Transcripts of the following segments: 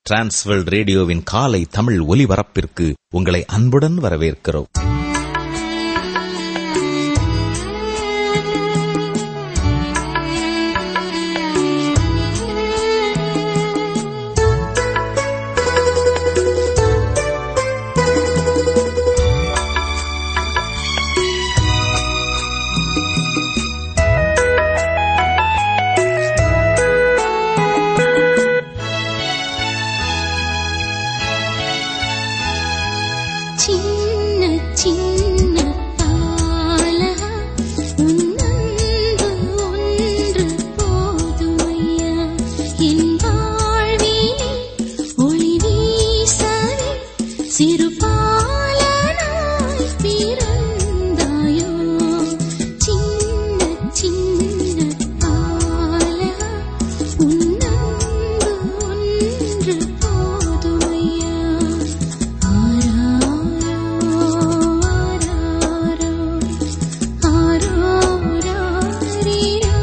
Transworld ரேடியோவின் காலை தமிழ் ஒலிபரப்பிற்கு உங்களை அன்புடன் வரவேற்கிறோம் சின்ன சின்ன பாலகா உன்னன்பு ஒன்று போதுமையா என் வாழ்விலே ஒளி வீசவே சிறு பாலனாய் பிறந்தாயோ சின்ன சின்ன பாலகா உன்னன்பு ஒன்று போதுமையா ஆராரோ ஆராரோ ஆரோராரிரோ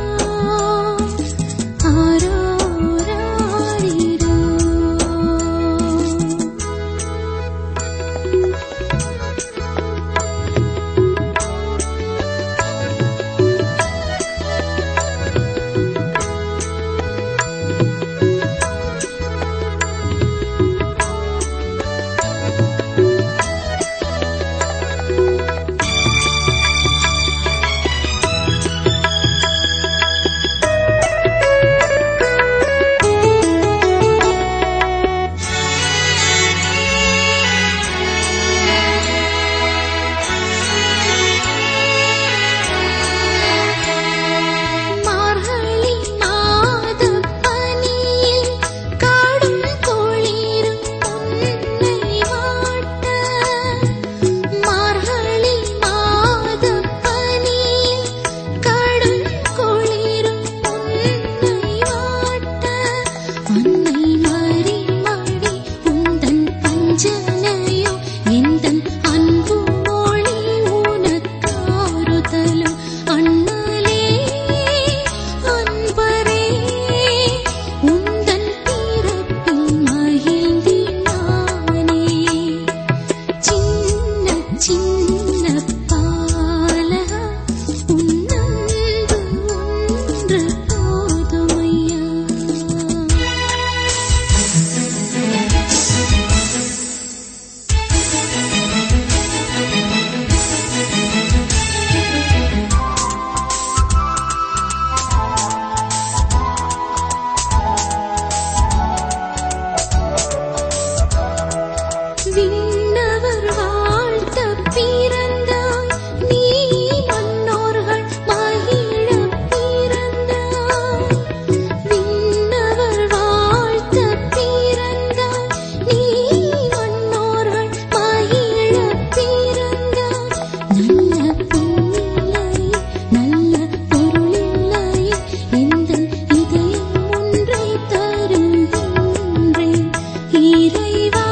ஆரோராரிரோ மார்கழி மாதப் பனியில் காடும் குளிரும் உன்னை வாட்ட மார்கழி மாதப் பனியில் காடும் குளிரும் உன்னை வாட்ட அன்னை மறி மடி உந்தன் பஞ்சனையோ எந்தன் அன்பு மொழி உனக்காறுதலும் அண்ணலே அன்பரே உந்தன் பிறப்பில் மகிழ்ந்தினானே சின்ன சின்ன பாலகா உன்னன்பு ஒன்று போதுமையா விண்ணவர் வாழ்த்த பிறந்தாய் நீ மன்னோர்கள் மகிழ பிறந்தாய் விண்ணவர் வாழ்த்த பிறந்தாய் நீ மன்னோர்கள் மகிழ பிறந்தாய் நல்ல பொருளில்லை நல்ல பொருளில்லை எந்தன் இதயம் ஒன்றை தருகின்றேன் இறைவா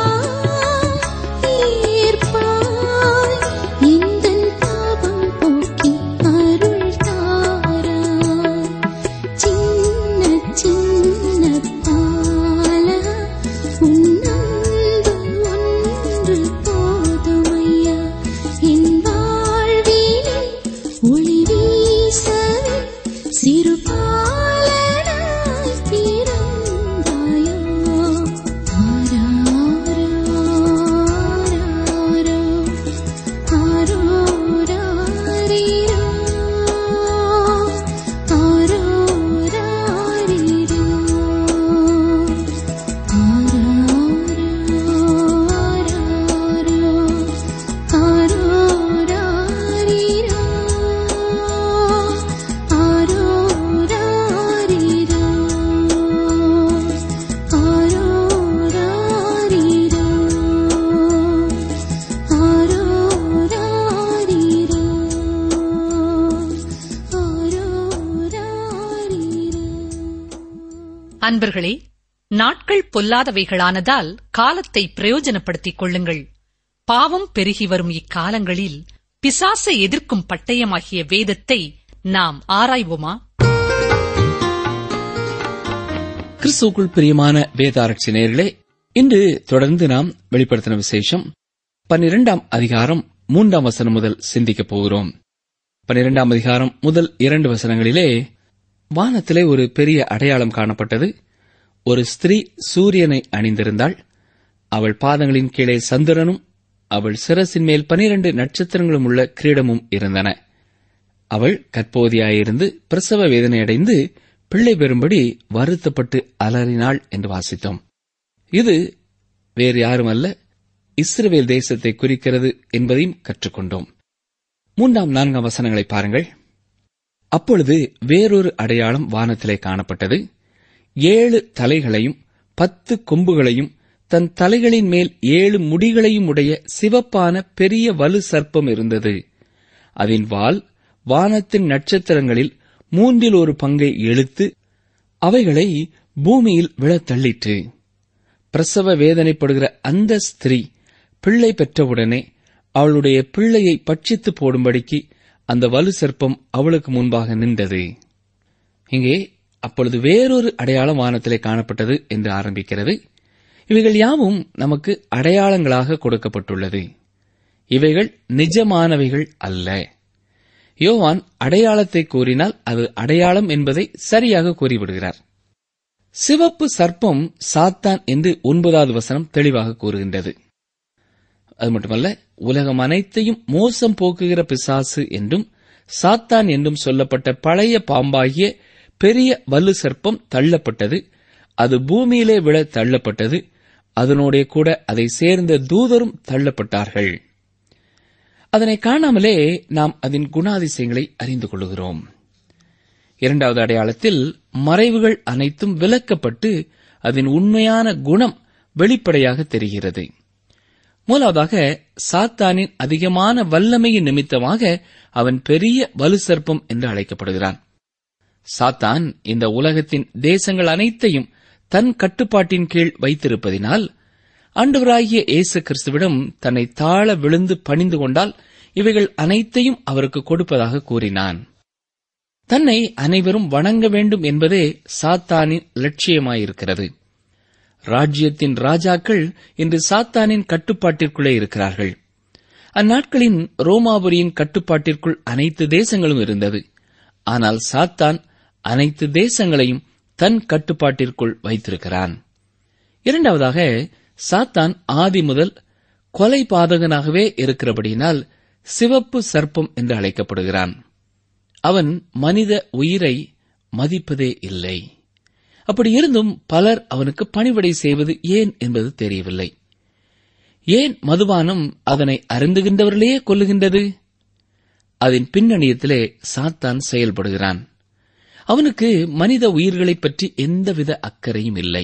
ஈர்ப்பாய் எந்தன் பாவம் போக்கி அருள் தாராய் சின்ன சின்ன பாலா உன்னன்பு ஒன்று போதுமையா என் வாழ்விலே ஒளி வீசவே சிறு பாலனாய் பிறந்தாயோ ஆராரோ ஆராரோ ஆரோராரிரோ ஆரோராரிரோ அன்பர்களே நாட்கள் பொல்லாதவைகளானதால் காலத்தை பிரயோஜனப்படுத்திக் கொள்ளுங்கள் பாவம் பெருகி வரும் இக்காலங்களில் பிசாசை எதிர்க்கும் பட்டயமாகிய வேதத்தை நாம் ஆராய்வோமா கிறிஸ்துவுக்குள் பிரியமான வேதாரட்சி நேயர்களே இன்று தொடர்ந்து நாம் வெளிப்படுத்தின விசேஷம் பன்னிரெண்டாம் அதிகாரம் மூன்றாம் வசனம் முதல் சிந்திக்கப் போகிறோம் பன்னிரெண்டாம் அதிகாரம் முதல் இரண்டு வசனங்களிலே வானத்திலே ஒரு பெரிய அடையாளம் காணப்பட்டது ஒரு ஸ்திரீ சூரியனை அணிந்திருந்தாள் அவள் பாதங்களின் கீழே சந்திரனும் அவள் சிரசின் மேல் பனிரண்டு நட்சத்திரங்களும் உள்ள கிரீடமும் இருந்தன அவள் கற்போதியாயிருந்து பிரசவ வேதனையடைந்து பிள்ளை பெறும்படி வருத்தப்பட்டு அலறினாள் என்று வாசித்தோம் இது வேறு யாருமல்ல இஸ்ரவேல் தேசத்தை குறிக்கிறது என்பதையும் கற்றுக்கொண்டோம் மூன்றாம் நான்காம் வசனங்களை பாருங்கள் அப்பொழுது வேறொரு அடையாளம் வானத்திலே காணப்பட்டது ஏழு தலைகளையும் பத்து கொம்புகளையும் தன் தலைகளின் மேல் ஏழு முடிகளையும் உடைய சிவப்பான பெரிய வலு சர்ப்பம் இருந்தது அதன் வால் வானத்தின் நட்சத்திரங்களில் மூன்றில் ஒரு பங்கை இழுத்து அவைகளை பூமியில் விழத் தள்ளிற்று பிரசவ வேதனைப்படுகிற அந்த ஸ்திரீ பிள்ளை பெற்றவுடனே அவளுடைய பிள்ளையை பட்சித்து போடும்படிக்கு அந்த வலு சர்ப்பம் அவளுக்கு முன்பாக நின்றது இங்கே அப்பொழுது வேறொரு அடையாளம் வானத்திலே காணப்பட்டது என்று ஆரம்பிக்கிறது இவைகள் யாவும் நமக்கு அடையாளங்களாக கொடுக்கப்பட்டுள்ளது இவைகள் நிஜமானவைகள் அல்ல யோவான் அடையாளத்தை கூறினால் அது அடையாளம் என்பதை சரியாக கூறிவிடுகிறார் சிவப்பு சர்ப்பம் சாத்தான் என்று ஒன்பதாவது வசனம் தெளிவாக கூறுகின்றது அது மட்டுமல்ல உலகம் அனைத்தையும் மோசம் போக்குகிற பிசாசு என்றும் சாத்தான் என்றும் சொல்லப்பட்ட பழைய பாம்பாகிய பெரிய வலு சர்ப்பம் தள்ளப்பட்டது அது பூமியிலே விழ தள்ளப்பட்டது அதனோடே கூட அதை சேர்ந்த தூதரும் தள்ளப்பட்டார்கள் அதனை காணாமலே நாம் அதன் குணாதிசயங்களை அறிந்து கொள்கிறோம் இரண்டாவது அடையாளத்தில் மறைவுகள் அனைத்தும் விலக்கப்பட்டு அதன் உண்மையான குணம் வெளிப்படையாக தெரிகிறது மூலாவதாக சாத்தானின் அதிகமான வல்லமையின் நிமித்தமாக அவன் பெரிய வலு சர்ப்பம் என்று அழைக்கப்படுகிறான் சாத்தான் இந்த உலகத்தின் தேசங்கள் அனைத்தையும் தன் கட்டுப்பாட்டின் கீழ் வைத்திருப்பதினால் ஆண்டவராகிய இயேசு கிறிஸ்துவிடம் தன்னை தாழ விழுந்து பணிந்து கொண்டால் இவைகள் அனைத்தையும் அவருக்கு கொடுப்பதாக கூறினான் தன்னை அனைவரும் வணங்க வேண்டும் என்பதே சாத்தானின் லட்சியமாயிருக்கிறது ராஜ்யத்தின் ராஜாக்கள் இன்று சாத்தானின் கட்டுப்பாட்டிற்குள்ளே இருக்கிறார்கள் அந்நாட்களின் ரோமாபுரியின் கட்டுப்பாட்டிற்குள் அனைத்து தேசங்களும் இருந்தது ஆனால் சாத்தான் அனைத்து தேசங்களையும் தன் கட்டுப்பாட்டிற்குள் வைத்திருக்கிறான் இரண்டாவதாக சாத்தான் ஆதி முதல் கொலை பாதகனாகவே இருக்கிறபடியினால் சிவப்பு சர்ப்பம் என்று அழைக்கப்படுகிறான் அவன் மனித உயிரை மதிப்பதே இல்லை அப்படி இருந்தும் பலர் அவனுக்கு பணிவிடை செய்வது ஏன் என்பது தெரியவில்லை ஏன் மதுபானம் அதனை அருந்துகின்றவர்களையே கொல்லுகின்றது அதன் பின்னணியத்திலே சாத்தான் செயல்படுகிறான் அவனுக்கு மனித உயிர்களைப் பற்றி எந்தவித அக்கறையும் இல்லை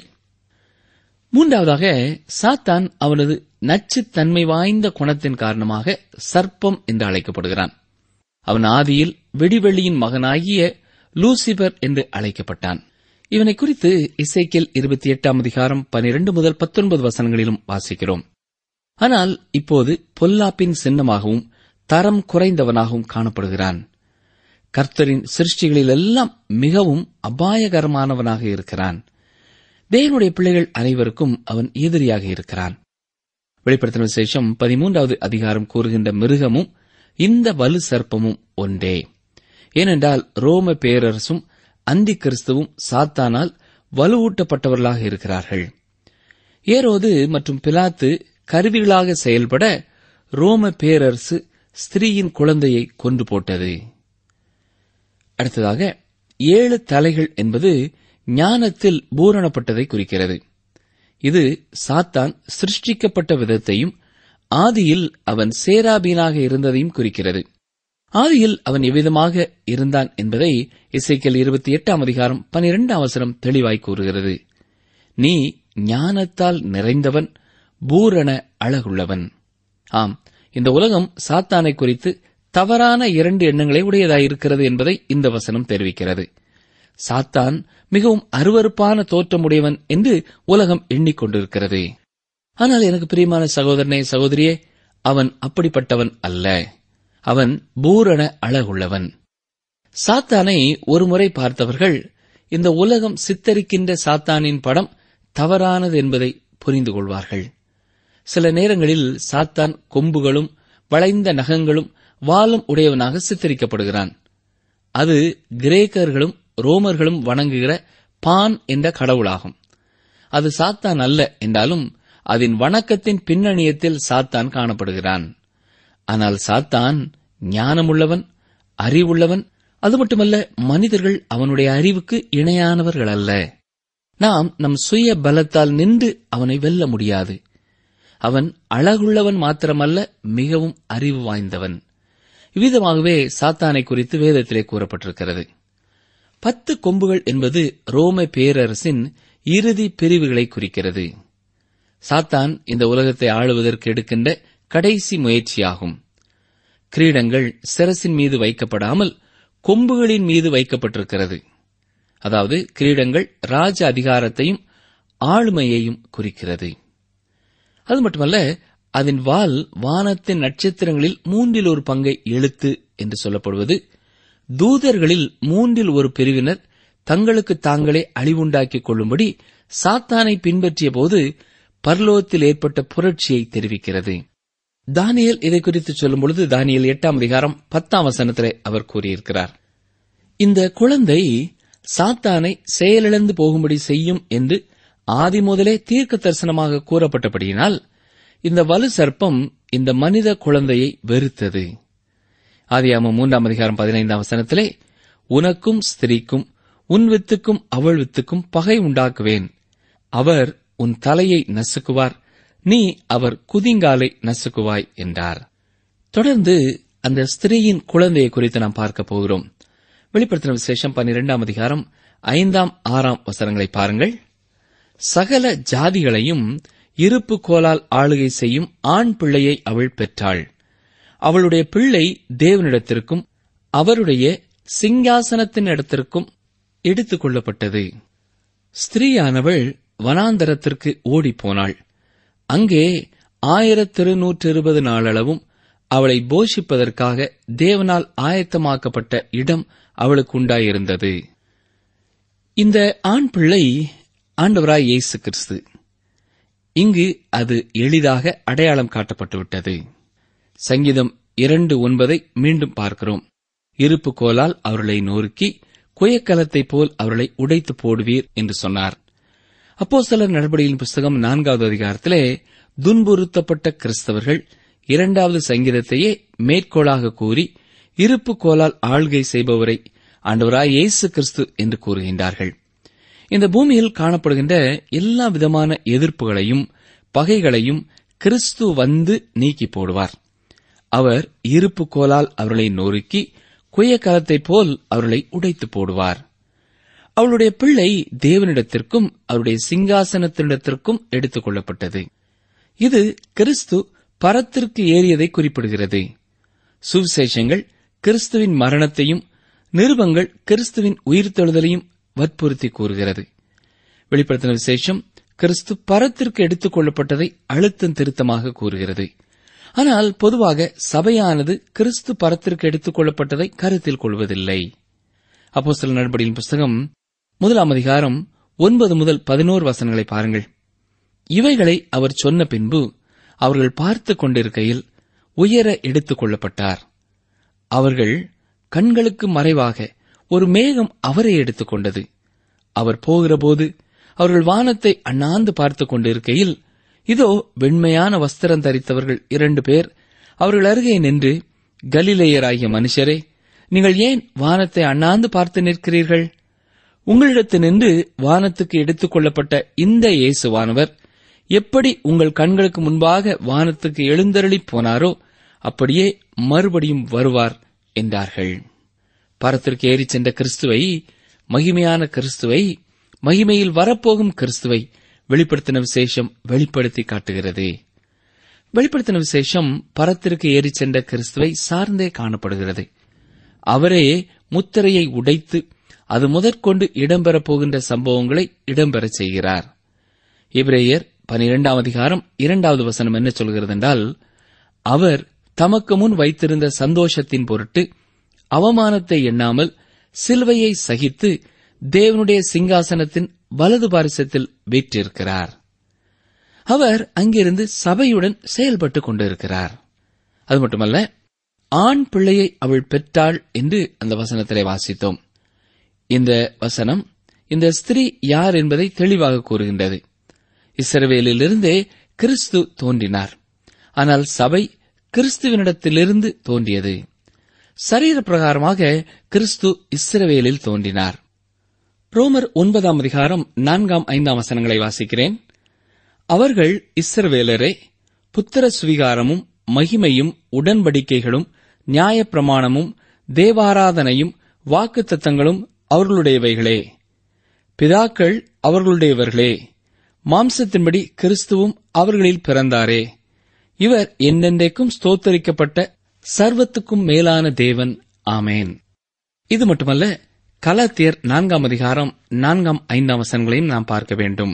மூன்றாவதாக சாத்தான் அவனது நச்சுத்தன்மை வாய்ந்த குணத்தின் காரணமாக சர்ப்பம் என்று அழைக்கப்படுகிறான் அவன் ஆதியில் வெடிவெள்ளியின் மகனாகிய லூசிபர் என்று அழைக்கப்பட்டான் இவனை குறித்து இசைக்கில் இருபத்தி எட்டாம் அதிகாரம் பனிரெண்டு முதல் பத்தொன்பது வசனங்களிலும் வாசிக்கிறோம் ஆனால் இப்போது பொல்லாப்பின் சின்னமாகவும் தரம் குறைந்தவனாகவும் காணப்படுகிறான் கர்த்தரின் சிருஷ்டிகளிலெல்லாம் மிகவும் அபாயகரமானவனாக இருக்கிறான் தேவனுடைய பிள்ளைகள் அனைவருக்கும் அவன் எதிரியாக இருக்கிறான் வெளிப்படுத்தின விசேஷம் பதிமூன்றாவது அதிகாரம் கூறுகின்ற மிருகமும் இந்த வலு சர்ப்பமும் ஒன்றே ஏனென்றால் ரோம பேரரசும் அந்தி கிறிஸ்துவும் சாத்தானால் வலுவூட்டப்பட்டவர்களாக இருக்கிறார்கள் ஏரோது மற்றும் பிலாத்து கருவிகளாக செயல்பட ரோம பேரரசு ஸ்திரீயின் குழந்தையை கொன்று போட்டது அடுத்ததாக ஏழு தலைகள் என்பது ஞானத்தில் பூரணப்பட்டதை குறிக்கிறது இது சாத்தான் சிருஷ்டிக்கப்பட்ட விதத்தையும் ஆதியில் அவன் சேராபீனாக இருந்ததையும் குறிக்கிறது ஆதியில் அவன் எவ்விதமாக இருந்தான் என்பதை இசைக்கல் இருபத்தி எட்டாம் அதிகாரம் பனிரெண்டாம் அவசரம் தெளிவாய் கூறுகிறது நீ ஞானத்தால் நிறைந்தவன் பூரண அழகுள்ளவன் ஆம் இந்த உலகம் சாத்தானை குறித்து தவறான இரண்டு எண்ணங்களை உடையதாயிருக்கிறது என்பதை இந்த வசனம் தெரிவிக்கிறது சாத்தான் மிகவும் அருவருப்பான தோற்றமுடையவன் என்று உலகம் எண்ணிக்கொண்டிருக்கிறது ஆனால் எனக்கு பிரியமான சகோதரனே சகோதரியே அவன் அப்படிப்பட்டவன் அல்ல அவன் பூரண அழகுள்ளவன் சாத்தானை ஒருமுறை பார்த்தவர்கள் இந்த உலகம் சித்தரிக்கின்ற சாத்தானின் படம் தவறானது என்பதை புரிந்து கொள்வார்கள் சில நேரங்களில் சாத்தான் கொம்புகளும் வளைந்த நகங்களும் வாலும் உடையவனாக சித்தரிக்கப்படுகிறான் அது கிரேக்கர்களும் ரோமர்களும் வணங்குகிற பான் என்ற கடவுளாகும் அது சாத்தான் அல்ல என்றாலும் அதன் வணக்கத்தின் பின்னணியத்தில் சாத்தான் காணப்படுகிறான் ஆனால் சாத்தான் ஞானமுள்ளவன் அறிவுள்ளவன் அது மட்டுமல்ல மனிதர்கள் அவனுடைய அறிவுக்கு இணையானவர்கள் அல்ல நாம் நம் சுய பலத்தால் நின்று அவனை வெல்ல முடியாது அவன் அழகுள்ளவன் மாத்திரமல்ல மிகவும் அறிவு வாய்ந்தவன் இவ்விதமாகவே சாத்தானை குறித்து வேதத்திலே கூறப்பட்டிருக்கிறது பத்து கொம்புகள் என்பது ரோம பேரரசின் இறுதி பிரிவுகளை குறிக்கிறது சாத்தான் இந்த உலகத்தை ஆளுவதற்கு எடுக்கின்ற கடைசி முயற்சியாகும் கிரீடங்கள் சிரசின் மீது வைக்கப்படாமல் கொம்புகளின் மீது வைக்கப்பட்டிருக்கிறது அதாவது கிரீடங்கள் ராஜ அதிகாரத்தையும் ஆளுமையையும் குறிக்கிறது அது மட்டுமல்ல அதன் வால் வானத்தின் நட்சத்திரங்களில் மூன்றில் ஒரு பங்கை இழுத்து என்று சொல்லப்படுவது தூதர்களில் மூன்றில் ஒரு பிரிவினர் தங்களுக்கு தாங்களே அழிவுண்டாக்கிக் கொள்ளும்படி சாத்தானை பின்பற்றிய போது பர்லோகத்தில் ஏற்பட்ட புரட்சியை தெரிவிக்கிறது தானியல் இதை குறித்து சொல்லும் பொழுது தானியல் எட்டாம் அதிகாரம் பத்தாம் வசனத்திலே அவர் கூறியிருக்கிறார் இந்த குழந்தை சாத்தானை செயலிழந்து போகும்படி செய்யும் என்று ஆதி முதலே தீர்க்க தரிசனமாக கூறப்பட்டபடியினால் இந்த வலு சர்ப்பம் இந்த மனித குழந்தையை வெறுத்தது ஆதியாமம் மூன்றாம் அதிகாரம் பதினைந்தாம் வசனத்திலே உனக்கும் ஸ்திரீக்கும் உன் வித்துக்கும் அவள் வித்துக்கும் பகை உண்டாக்குவேன் அவர் உன் தலையை நசுக்குவார் நீ அவர் குதிங்காலை நசுக்குவாய் என்றார் தொடர்ந்து அந்த ஸ்திரீயின் குழந்தையை குறித்து நாம் பார்க்க போகிறோம் வெளிப்படுத்தின விசேஷம் பன்னிரெண்டாம் அதிகாரம் ஐந்தாம் ஆறாம் வசனங்களை பாருங்கள் சகல ஜாதிகளையும் இருப்பு கோலால் ஆளுகை செய்யும் ஆண் பிள்ளையை அவள் பெற்றாள் அவளுடைய பிள்ளை தேவனிடத்திற்கும் அவருடைய சிங்காசனத்தினிடத்திற்கும் எடுத்துக் கொள்ளப்பட்டது ஸ்திரீயானவள் வனாந்தரத்திற்கு ஓடிப்போனாள் அங்கே ஆயிரத்திருநூற்று இருபது நாளளவும் அவளை போஷிப்பதற்காக தேவனால் ஆயத்தமாக்கப்பட்ட இடம் அவளுக்கு உண்டாயிருந்தது இந்த ஆண் பிள்ளை ஆண்டவராய் இயேசு கிறிஸ்து இங்கு அது எளிதாக அடையாளம் காட்டப்பட்டுவிட்டது சங்கீதம் இரண்டு ஒன்பதை மீண்டும் பார்க்கிறோம் இருப்பு கோலால் அவர்களை நொறுக்கி குயக்கலத்தைப் போல் அவர்களை உடைத்து போடுவீர் என்று சொன்னார் அப்போ சிலர் நடவடிக்கையின் புஸ்தகம் நான்காவது அதிகாரத்திலே துன்புறுத்தப்பட்ட கிறிஸ்தவர்கள் இரண்டாவது சங்கீதத்தையே மேற்கோளாக கூறி இருப்பு கோலால் ஆள்கை செய்பவரை ஆண்டவராய் இயேசு கிறிஸ்து என்று கூறுகின்றார்கள் இந்த பூமியில் காணப்படுகின்ற எல்லா விதமான எதிர்ப்புகளையும் பகைகளையும் கிறிஸ்து வந்து நீக்கி போடுவார் அவர் இருப்பு கோலால் அவர்களை நொறுக்கி குயக்கலத்தைப் போல் அவர்களை உடைத்து போடுவார் அவளுடைய பிள்ளை தேவனிடத்திற்கும் அவருடைய சிங்காசனத்தினிடத்திற்கும் எடுத்துக் கொள்ளப்பட்டது இது கிறிஸ்து பரத்திற்கு ஏறியதை குறிப்பிடுகிறது சுவிசேஷங்கள் கிறிஸ்துவின் மரணத்தையும் நிருபங்கள் கிறிஸ்துவின் உயிர்த்தெழுதலையும் வற்புறுத்தி கூறுகிறது வெளிப்படுத்தின விசேஷம் கிறிஸ்து பரத்திற்கு எடுத்துக் கொள்ளப்பட்டதை அழுத்தம் திருத்தமாக கூறுகிறது ஆனால் பொதுவாக சபையானது கிறிஸ்து பரத்திற்கு எடுத்துக் கொள்ளப்பட்டதை கருத்தில் கொள்வதில்லை அப்போ சில நடபடியின் புஸ்தகம் முதலாம் அதிகாரம் ஒன்பது முதல் பதினோரு வசனங்களை பாருங்கள் இவைகளை அவர் சொன்ன பின்பு அவர்கள் பார்த்துக் கொண்டிருக்கையில் உயர எடுத்துக் கொள்ளப்பட்டார் அவர்கள் கண்களுக்கு மறைவாக ஒரு மேகம் அவரை எடுத்துக் கொண்டது அவர் போகிறபோது அவர்கள் வானத்தை அண்ணாந்து பார்த்துக் கொண்டிருக்கையில் இதோ வெண்மையான வஸ்திரம் தரித்தவர்கள் இரண்டு பேர் அவர்கள் அருகே நின்று கலிலேயராகிய மனுஷரே நீங்கள் ஏன் வானத்தை அண்ணாந்து பார்த்து நிற்கிறீர்கள் உங்களிடத்து நின்று வானத்துக்கு எடுத்துக் கொள்ளப்பட்ட இந்த இயேசுவானவர் எப்படி உங்கள் கண்களுக்கு முன்பாக வானத்துக்கு எழுந்தருளிப் போனாரோ அப்படியே மறுபடியும் வருவார் என்றார்கள் பரத்திற்கு ஏறிச் சென்ற கிறிஸ்துவை மகிமையான கிறிஸ்துவை மகிமையில் வரப்போகும் கிறிஸ்துவை வெளிப்படுத்தின விசேஷம் வெளிப்படுத்தி காட்டுகிறது வெளிப்படுத்தின விசேஷம் பரத்திற்கு ஏறிச் சென்ற கிறிஸ்துவை சார்ந்தே காணப்படுகிறது அவரே முத்திரையை உடைத்து அது முதற்கொண்டு இடம்பெறப் போகின்ற சம்பவங்களை இடம்பெறச் செய்கிறார் இப்ரேயர் பனிரெண்டாம் அதிகாரம் இரண்டாவது வசனம் என்ன சொல்கிறது என்றால் அவர் தமக்கு முன் வைத்திருந்த சந்தோஷத்தின் பொருட்டு அவமானத்தை எண்ணாமல் சிலுவையை சகித்து தேவனுடைய சிங்காசனத்தின் வலது பாரிசத்தில் வீற்றிருக்கிறார் அவர் அங்கிருந்து சபையுடன் செயல்பட்டுக் கொண்டிருக்கிறார் அது மட்டுமல்ல ஆண் பிள்ளையை அவள் பெற்றாள் என்று அந்த வசனத்திலே வாசித்தோம் இந்த வசனம் இந்த ஸ்திரீ யார் என்பதை தெளிவாக கூறுகின்றது இஸ்ரவேலிலிருந்தே கிறிஸ்து தோன்றினார் ஆனால் சபை கிறிஸ்துவனிடத்திலிருந்து தோன்றியது சரீர பிரகாரமாக கிறிஸ்து இஸ்ரவேலில் தோன்றினார் ரோமர் ஒன்பதாம் அதிகாரம் நான்காம் ஐந்தாம் வசனங்களை வாசிக்கிறேன் அவர்கள் இஸ்ரவேலரே புத்திர சுவிகாரமும் மகிமையும் உடன்படிக்கைகளும் நியாயப்பிரமாணமும் தேவாராதனையும் வாக்குத்தத்தங்களும் அவர்களுடையவைகளே பிதாக்கள் அவர்களுடையவர்களே மாம்சத்தின்படி கிறிஸ்துவும் அவர்களில் பிறந்தாரே இவர் என்னென்றைக்கும் ஸ்தோத்தரிக்கப்பட்ட சர்வத்துக்கும் மேலான தேவன் ஆமேன் இது மட்டுமல்ல கலாத்தியர் நான்காம் அதிகாரம் நான்காம் ஐந்தாம் வசனங்களையும் நாம் பார்க்க வேண்டும்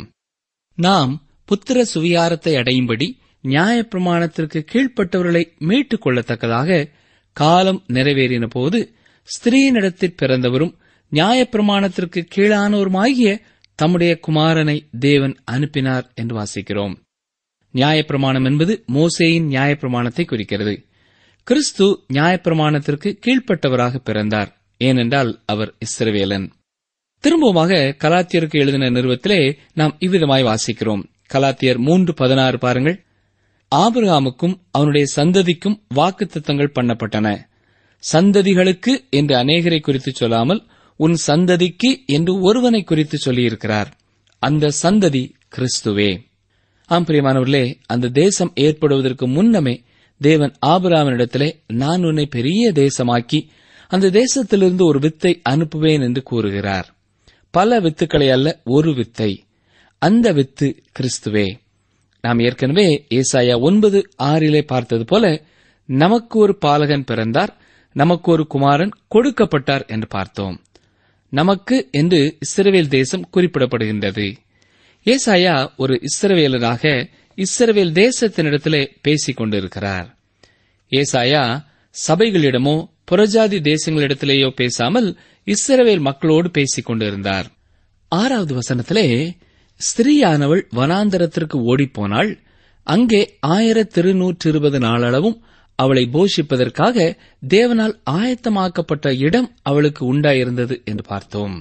நாம் புத்திர சுவிகாரத்தை அடையும்படி நியாயப்பிரமாணத்திற்கு கீழ்ப்பட்டவர்களை மீட்டுக் கொள்ளத்தக்கதாக காலம் நிறைவேறின போது ஸ்திரீனிடத்தில் பிறந்தவரும் நியாயப்பிரமாணத்திற்கு கீழானோருமாகிய தம்முடைய குமாரனை தேவன் அனுப்பினார் என்று வாசிக்கிறோம் நியாயப்பிரமாணம் என்பது மோசேயின் நியாயப்பிரமாணத்தை குறிக்கிறது கிறிஸ்து நியாயப்பிரமாணத்திற்கு கீழ்ப்பட்டவராக பிறந்தார் ஏனென்றால் அவர் இஸ்ரவேலன் திரும்பவுமாக கலாத்தியருக்கு எழுதின நிறுவத்திலே நாம் இவ்விதமாய் வாசிக்கிறோம் கலாத்தியர் மூன்று பதினாறு பாருங்கள் ஆபிரகாமுக்கும் அவனுடைய சந்ததிக்கும் வாக்குத்தத்தங்கள் பண்ணப்பட்டன சந்ததிகளுக்கு என்று அநேகரை குறித்து சொல்லாமல் உன் சந்ததிக்கு என்று ஒருவனை குறித்து சொல்லியிருக்கிறார் அந்த சந்ததி கிறிஸ்துவே ஆம் பிரியமானவர்களே அந்த தேசம் ஏற்படுவதற்கு முன்னமே தேவன் ஆபிராமனிடத்திலே நான் உன்னை பெரிய தேசமாக்கி அந்த தேசத்திலிருந்து ஒரு வித்தை அனுப்புவேன் என்று கூறுகிறார் பல வித்துக்களை அல்ல ஒரு வித்தை அந்த வித்து கிறிஸ்துவே நாம் ஏற்கனவே ஏசாயா ஒன்பது ஆறிலே பார்த்தது போல நமக்கு ஒரு பாலகன் பிறந்தார் நமக்கு ஒரு குமாரன் கொடுக்கப்பட்டார் என்று பார்த்தோம் நமக்கு என்று இஸ்ரவேல் தேசம் குறிப்பிடப்படுகின்றது ஏசாயா ஒரு இஸ்ரவேலராக இஸ்ரவேல் தேசத்தினிடத்திலே பேசிக் கொண்டிருக்கிறார் ஏசாயா சபைகளிடமோ புறஜாதி தேசங்களிடத்திலேயோ பேசாமல் இஸ்ரவேல் மக்களோடு பேசிக் கொண்டிருந்தார் ஆறாவது வசனத்திலே ஸ்திரீயானவள் வனாந்தரத்திற்கு ஓடிப்போனாள் அங்கே ஆயிரத்தி இருநூற்று இருபது நாளளவும் அவளை போஷிப்பதற்காக தேவனால் ஆயத்தமாக்கப்பட்ட இடம் அவளுக்கு உண்டாயிருந்தது என்று பார்த்தோம்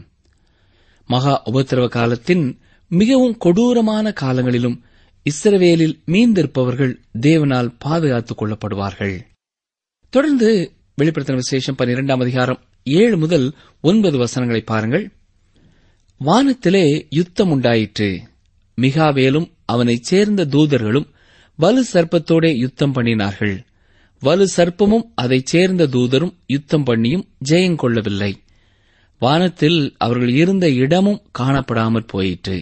மகா உபத்திரவ காலத்தின் மிகவும் கொடூரமான காலங்களிலும் இஸ்ரவேலில் மீந்திருப்பவர்கள் தேவனால் பாதுகாத்துக் கொள்ளப்படுவார்கள் தொடர்ந்து வெளிப்படுத்தின விசேஷம் பன்னிரெண்டாம் அதிகாரம் ஏழு முதல் ஒன்பது வசனங்களை பாருங்கள் வானத்திலே யுத்தம் உண்டாயிற்று மிகாவேலும் அவனைச் சேர்ந்த தூதர்களும் வலு சர்ப்பத்தோடே யுத்தம் பண்ணினார்கள் வலு சர்ப்பமும் அதைச் சேர்ந்த தூதரும் யுத்தம் பண்ணியும் ஜெயங்கொள்ளவில்லை வானத்தில் அவர்கள் இருந்த இடமும் காணப்படாமற் போயிற்று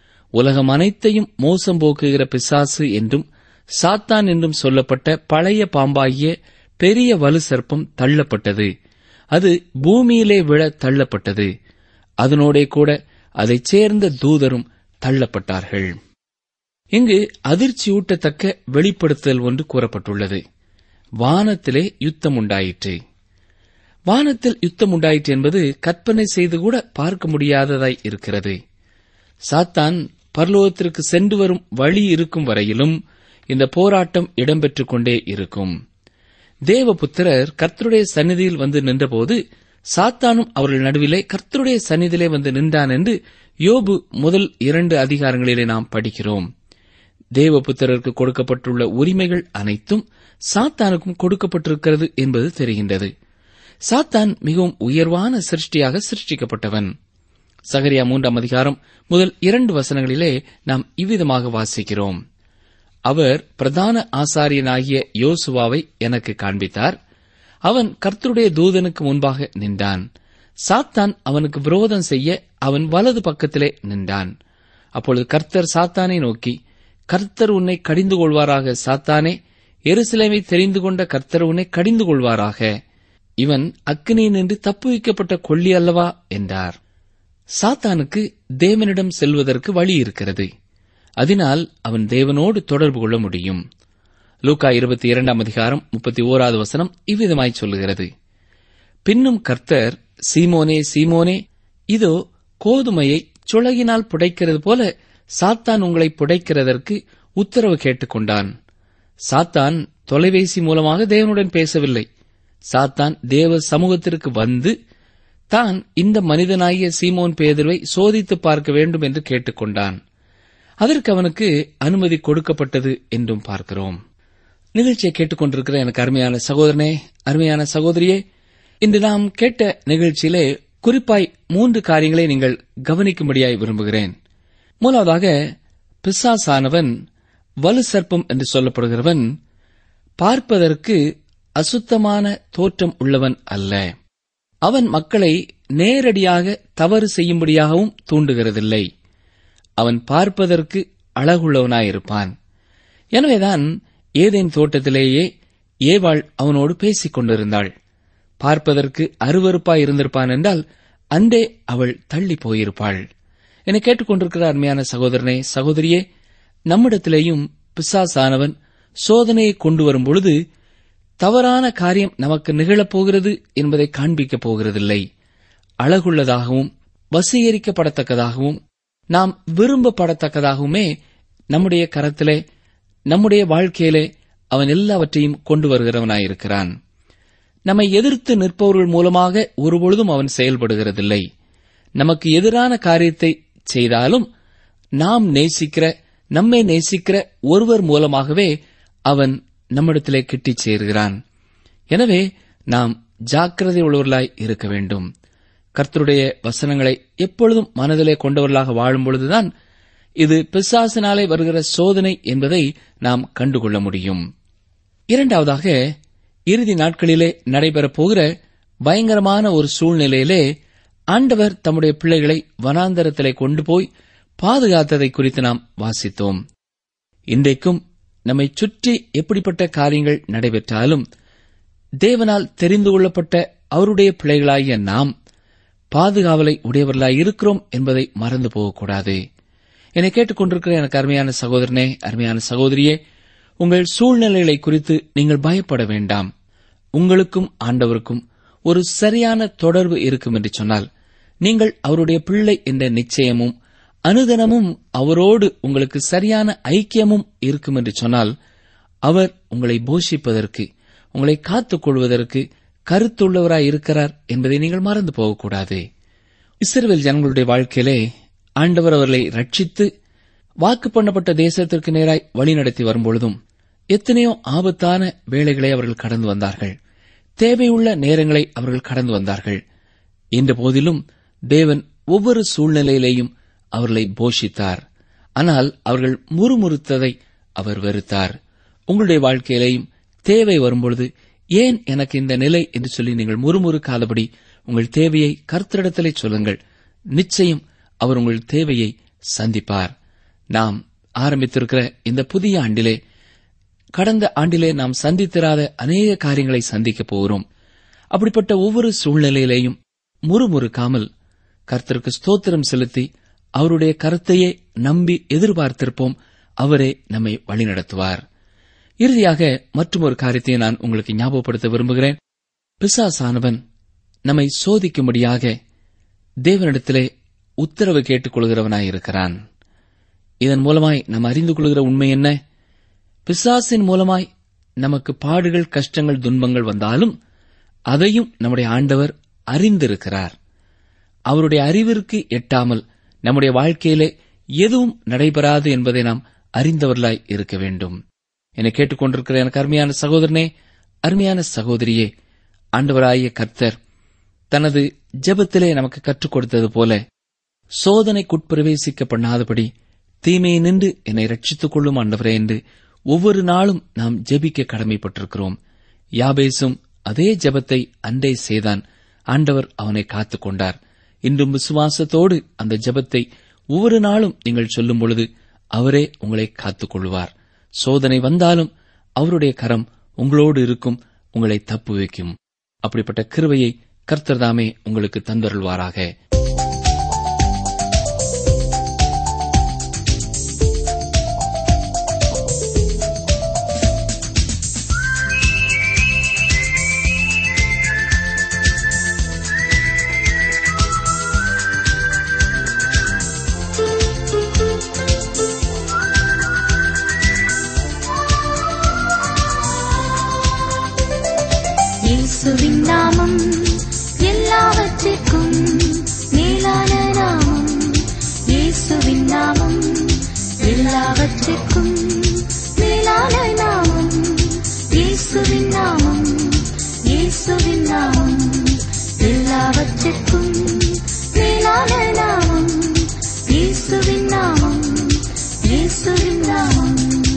உலகம் அனைத்தையும் மோசம் போக்குகிற பிசாசு என்றும் சாத்தான் என்றும் சொல்லப்பட்ட பழைய பாம்பாகிய பெரிய வலு சர்ப்பம் தள்ளப்பட்டது அது பூமியிலே விழ தள்ளப்பட்டது அதனோடே கூட அதைச் சேர்ந்த தூதரும் தள்ளப்பட்டார்கள் இங்கு அதிர்ச்சியூட்டத்தக்க வெளிப்படுத்தல் ஒன்று கூறப்பட்டுள்ளது வானத்திலே யுத்தம் உண்டாயிற்று வானத்தில் யுத்தம் உண்டாயிற்று என்பது கற்பனை செய்து கூட பார்க்க முடியாததாய் இருக்கிறது சாத்தான் பரலோகத்திற்கு சென்று வரும் வழி இருக்கும் வரையிலும் இந்த போராட்டம் இடம்பெற்றுக் கொண்டே இருக்கும் தேவபுத்திரர் கர்த்தருடைய சந்நிதியில் வந்து நின்றபோது சாத்தானும் அவர்கள் நடுவிலே கர்த்தருடைய சந்நிதியிலே வந்து நின்றான் என்று யோபு முதல் இரண்டு அதிகாரங்களிலே நாம் படிக்கிறோம் தேவபுத்திரருக்கு கொடுக்கப்பட்டுள்ள உரிமைகள் அனைத்தும் சாத்தானுக்கும் கொடுக்கப்பட்டிருக்கிறது என்பது தெரிகின்றது சாத்தான் மிகவும் உயர்வான சிருஷ்டியாக சிருஷ்டிக்கப்பட்டவன் சகரியா மூன்றாம் அதிகாரம் முதல் இரண்டு வசனங்களிலே நாம் இவ்விதமாக வாசிக்கிறோம் அவர் பிரதான ஆசாரியனாகிய யோசுவாவை எனக்கு காண்பித்தார் அவன் கர்த்தருடைய தூதனுக்கு முன்பாக நின்றான் சாத்தான் அவனுக்கு விரோதம் செய்ய அவன் வலது பக்கத்திலே நின்றான் அப்பொழுது கர்த்தர் சாத்தானை நோக்கி கர்த்தர் உன்னை கடிந்து கொள்வாராக சாத்தானே எருசலேமை தெரிந்து கொண்ட கர்த்தர் உன்னை கடிந்து கொள்வாராக இவன் அக்கினியில் நின்று தப்புவிக்கப்பட்ட கொள்ளி அல்லவா என்றார் சாத்தானுக்கு தேவனிடம் செல்வதற்கு வழி இருக்கிறது அதனால் அவன் தேவனோடு தொடர்பு கொள்ள முடியும் லூக்கா இருபத்தி இரண்டாம் அதிகாரம் முப்பத்தி ஓராவது வசனம் இவ்விதமாய் சொல்லுகிறது பின்னும் கர்த்தர் சீமோனே சீமோனே இதோ கோதுமையை சுளகினால் புடைக்கிறது போல சாத்தான் உங்களை புடைக்கிறதற்கு உத்தரவு கேட்டுக்கொண்டான் சாத்தான் தொலைபேசி மூலமாக தேவனுடன் பேசவில்லை சாத்தான் தேவ சமூகத்திற்கு வந்து தான் இந்த மனிதனாகிய சீமோன் பேதுருவை சோதித்து பார்க்க வேண்டும் என்று கேட்டுக்கொண்டான் அதற்கு அவனுக்கு அனுமதி கொடுக்கப்பட்டது என்றும் பார்க்கிறோம் நிகழ்ச்சியை கேட்டுக்கொண்டிருக்கிற எனக்கு அருமையான சகோதரனே அருமையான சகோதரியே இன்று நாம் கேட்ட நிகழ்ச்சியிலே குறிப்பாய் மூன்று காரியங்களை நீங்கள் கவனிக்கும்படியாய் விரும்புகிறேன் முதலாவதாக பிசாசானவன் வலு சர்ப்பம் என்று சொல்லப்படுகிறவன் பார்ப்பதற்கு அசுத்தமான தோற்றம் உள்ளவன் அல்ல அவன் மக்களை நேரடியாக தவறு செய்யும்படியாகவும் தூண்டுகிறதில்லை அவன் பார்ப்பதற்கு அழகுள்ளவனாயிருப்பான் எனவேதான் ஏதேன் தோட்டத்திலேயே ஏவாள் அவனோடு பேசிக் கொண்டிருந்தாள் பார்ப்பதற்கு அருவருப்பாய் இருந்திருப்பான் என்றால் அன்றே அவள் தள்ளி போயிருப்பாள் என்னை கேட்டுக்கொண்டிருக்கிற அருமையான சகோதரனே சகோதரியே நம்மிடத்திலேயும் பிசாசானவன் சோதனையை கொண்டு வரும் பொழுது தவறான காரியம் நமக்கு நிகழப்போகிறது என்பதை காண்பிக்கப் போகிறதில்லை அழகுள்ளதாகவும் வசீகரிக்கப்படத்தக்கதாகவும் நாம் விரும்பப்படத்தக்கதாகவுமே நம்முடைய கரத்திலே நம்முடைய வாழ்க்கையிலே அவன் எல்லாவற்றையும் கொண்டு வருகிறவனாயிருக்கிறான் நம்மை எதிர்த்து நிற்பவர்கள் மூலமாக ஒருபொழுதும் அவன் செயல்படுகிறதில்லை நமக்கு எதிரான காரியத்தை செய்தாலும் நாம் நேசிக்கிற நம்மை நேசிக்கிற ஒருவர் மூலமாகவே அவன் நம்மிடத்திலே கிட்டிச் சேர்கிறான் எனவே நாம் ஜாக்கிரதை உள்ளவர்களாய் இருக்க வேண்டும் கர்த்தருடைய வசனங்களை எப்பொழுதும் மனதிலே கொண்டவர்களாக வாழும் பொழுதுதான் இது பிசாசினாலே வருகிற சோதனை என்பதை நாம் கண்டுகொள்ள முடியும் இரண்டாவதாக இறுதி நாட்களிலே நடைபெறப் போகிற பயங்கரமான ஒரு சூழ்நிலையிலே ஆண்டவர் தம்முடைய பிள்ளைகளை வனாந்தரத்திலே கொண்டு போய் பாதுகாத்ததை குறித்து நாம் வாசித்தோம் இன்றைக்கும் நம்மை சுற்றி எப்படிப்பட்ட காரியங்கள் நடைபெற்றாலும் தேவனால் தெரிந்து கொள்ளப்பட்ட அவருடைய பிள்ளைகளாகிய நாம் பாதுகாவலை உடையவர்களாய் இருக்கிறோம் என்பதை மறந்து போகக்கூடாது என்னை கேட்டுக்கொண்டிருக்கிற எனக்கு அருமையான சகோதரனே அருமையான சகோதரியே உங்கள் சூழ்நிலைகளை குறித்து நீங்கள் பயப்பட வேண்டாம் உங்களுக்கும் ஆண்டவருக்கும் ஒரு சரியான தொடர்பு இருக்கும் என்று சொன்னால் நீங்கள் அவருடைய பிள்ளை என்ற நிச்சயமும் அனுதினமும் அவரோடு உங்களுக்கு சரியான ஐக்கியமும் இருக்கும் என்று சொன்னால் அவர் உங்களை போஷிப்பதற்கு உங்களை காத்துக் கொள்வதற்கு கருத்துள்ளவராய் இருக்கிறார் என்பதை நீங்கள் மறந்து போகக்கூடாது இஸ்ரேல் ஜனங்களுடைய வாழ்க்கையிலே ஆண்டவர் அவர்களை ரட்சித்து வாக்கு பண்ணப்பட்ட தேசத்திற்கு நேராய் வழிநடத்தி வரும்பொழுதும் எத்தனையோ ஆபத்தான வேளைகளை அவர்கள் கடந்து வந்தார்கள் தேவையுள்ள நேரங்களை அவர்கள் கடந்து வந்தார்கள் என்ற போதிலும் தேவன் ஒவ்வொரு சூழ்நிலையிலேயும் அவர்களை போஷித்தார் ஆனால் அவர்கள் முறுமுறுத்ததை அவர் வெறுத்தார் உங்களுடைய வாழ்க்கையிலேயும் தேவை வரும்பொழுது ஏன் எனக்கு இந்த நிலை என்று சொல்லி நீங்கள் முறுமுறுக்காதபடி உங்கள் தேவையை கர்த்தரிடத்திலே சொல்லுங்கள் நிச்சயம் அவர் உங்கள் தேவையை சந்திப்பார் நாம் ஆரம்பித்திருக்கிற இந்த புதிய ஆண்டிலே கடந்த ஆண்டிலே நாம் சந்தித்திராத அநேக காரியங்களை சந்திக்கப் போகிறோம் அப்படிப்பட்ட ஒவ்வொரு சூழ்நிலையிலேயும் முறுமுறுக்காமல் கர்த்தருக்கு ஸ்தோத்திரம் செலுத்தி அவருடைய கருத்தையே நம்பி எதிர்பார்த்திருப்போம் அவரே நம்மை வழிநடத்துவார் இறுதியாக மற்றொரு காரியத்தை நான் உங்களுக்கு ஞாபகப்படுத்த விரும்புகிறேன் பிசாசானவன் நம்மை சோதிக்கும்படியாக தேவனிடத்திலே உத்தரவு கேட்டுக் கொள்கிறவனாயிருக்கிறான் இதன் மூலமாய் நாம் அறிந்து கொள்கிற உண்மை என்ன பிசாசின் மூலமாய் நமக்கு பாடுகள் கஷ்டங்கள் துன்பங்கள் வந்தாலும் அதையும் நம்முடைய ஆண்டவர் அறிந்திருக்கிறார் அவருடைய அறிவிற்கு எட்டாமல் நம்முடைய வாழ்க்கையிலே எதுவும் நடைபெறாது என்பதை நாம் அறிந்தவர்களாய் இருக்க வேண்டும் என்னை கேட்டுக்கொண்டிருக்கிற எனக்கு அருமையான சகோதரனே அருமையான சகோதரியே ஆண்டவராகிய கர்த்தர் தனது ஜெபத்திலே நமக்கு கற்றுக் கொடுத்தது போல சோதனைக்குட்பிரவேசிக்க பண்ணாதபடி தீமையை நின்று என்னை ரட்சித்துக் கொள்ளும் ஆண்டவரே என்று ஒவ்வொரு நாளும் நாம் ஜெபிக்க கடமைப்பட்டிருக்கிறோம் யாபேசும் அதே ஜெபத்தை அன்றே செய்தான் ஆண்டவர் அவனை காத்துக் கொண்டார் இன்றும் விசுவாசத்தோடு அந்த ஜெபத்தை ஒவ்வொரு நாளும் நீங்கள் சொல்லும் பொழுது அவரே உங்களை காத்துக் கொள்வார் சோதனை வந்தாலும் அவருடைய கரம் உங்களோடு இருக்கும் உங்களை தப்பு வைக்கும் அப்படிப்பட்ட கிருவையை கர்த்தர்தாமே உங்களுக்கு தந்தருள்வாராக இயேசுவின் நாமம் எல்லாவற்றிற்கும் மேலான நாமம் இயேசுவின் நாமம் எல்லாவற்றிற்கும் மேலான நாமம் இயேசுவின் நாமம் இயேசுவின் நாமம் எல்லாவற்றிற்கும் மேலான நாமம் இயேசுவின் நாமம் இயேசுவின் நாமம்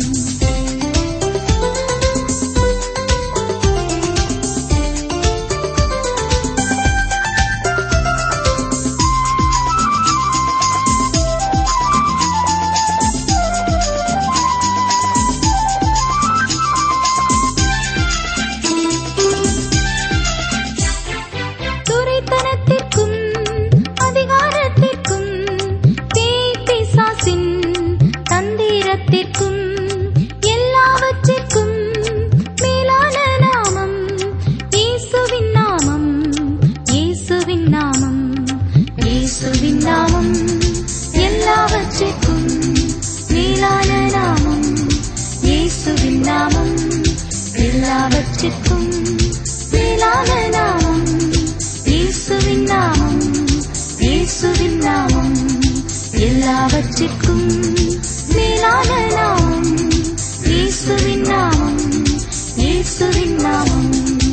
துரைத்தனத்திற்கும் அதிகாரத்திற்கும் பேய் பிசாசின் தந்திரத்திற்கும் எல்லாவற்றிற்கும் மேலான நாமம் இயேசுவின் நாமம் இயேசுவின் நாமம் இயேசுவின் நாமம் எல்லாவற்றிற்கும் மேலான நாமம் இயேசுவின் நாமம் எல்லாவற்றிற்கும் மேலான நாமம் இயேசுவின் நாமம் இயேசுவின் நாமம் எல்லாவற்றிற்கும் மேலான நாமம் இயேசுவின் நாமம் இயேசுவின் நாமம்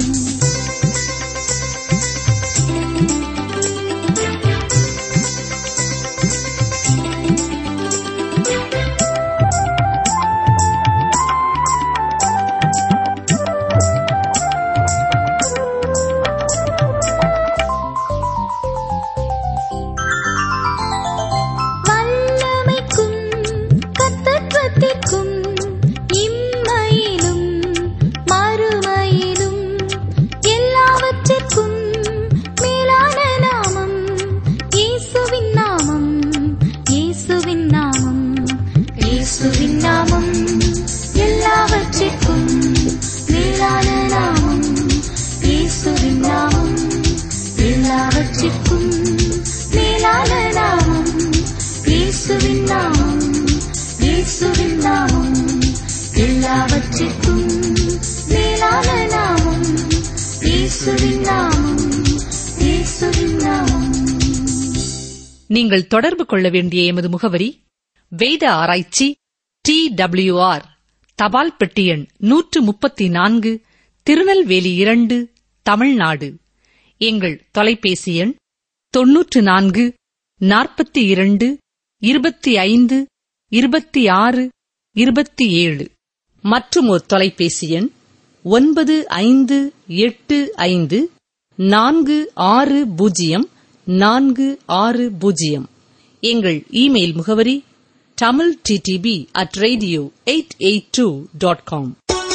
வல்லமைக்கும் கர்த்தத்துவத்திற்கும் இம்மையிலும் மறுமையிலும் எல்லாவற்றிற்கும் மேலான நாமம் இயேசுவின் நாமம் இயேசுவின் நாமம் இயேசுவின் நாமம் எல்லாவற்றிற்கும் மேலான நாமம் இயேசுவின் நாமம் எல்லாவற்றிற்கும் மேலான நாமம் இயேசுவின் நாமம் இயேசுவின் நாமம் எல்லாவற்றிற்கும் மேலான நாமம் இயேசுவின் நாமம் இயேசுவின் நாமம் நீங்கள் தொடர்பு கொள்ள வேண்டிய எமது முகவரி வேத ஆராய்ச்சி டி ஆர் தபால் பெட்டி எண் நூற்று முப்பத்தி நான்கு திருநெல்வேலி இரண்டு தமிழ்நாடு எங்கள் தொலைபேசி எண் தொன்னூற்று நான்கு நாற்பத்தி இரண்டு இருபத்தி ஐந்து இருபத்தி ஆறு இருபத்தி ஏழு மற்றும் ஒரு தொலைபேசி எண் ஒன்பது ஐந்து எட்டு ஐந்து நான்கு ஆறு பூஜ்ஜியம் நான்கு ஆறு பூஜ்ஜியம் எங்கள் இமெயில் முகவரி Tamil DTP at radio eight eight two dot com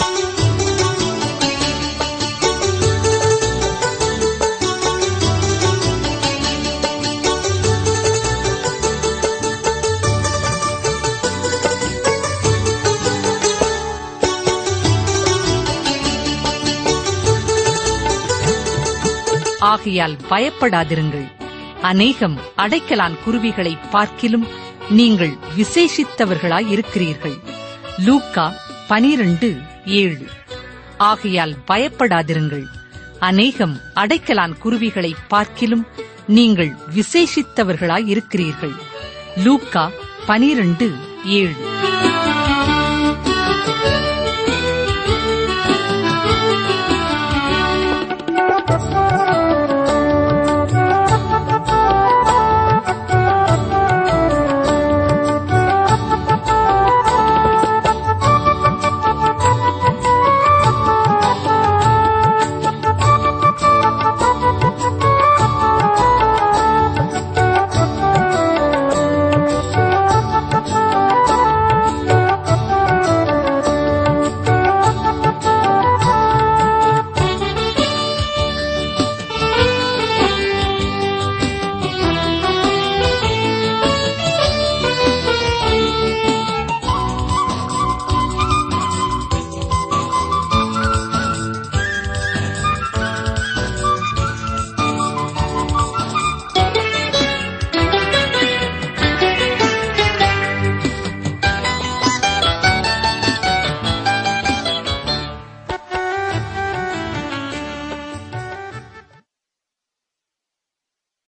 ஆகையால் பயப்படாதிருங்கள் அநேகம் அடைக்கலான் குருவிகளை பார்க்கிலும் நீங்கள் விசேஷித்தவர்களாய் இருக்கிறீர்கள் லூக்கா பனிரண்டு ஏழு ஆகையால் பயப்படாதிருங்கள் அநேகம் அடைக்கலான் குருவிகளை பார்க்கிலும் நீங்கள் விசேஷித்தவர்களாய் இருக்கிறீர்கள் லூக்கா பனிரண்டு ஏழு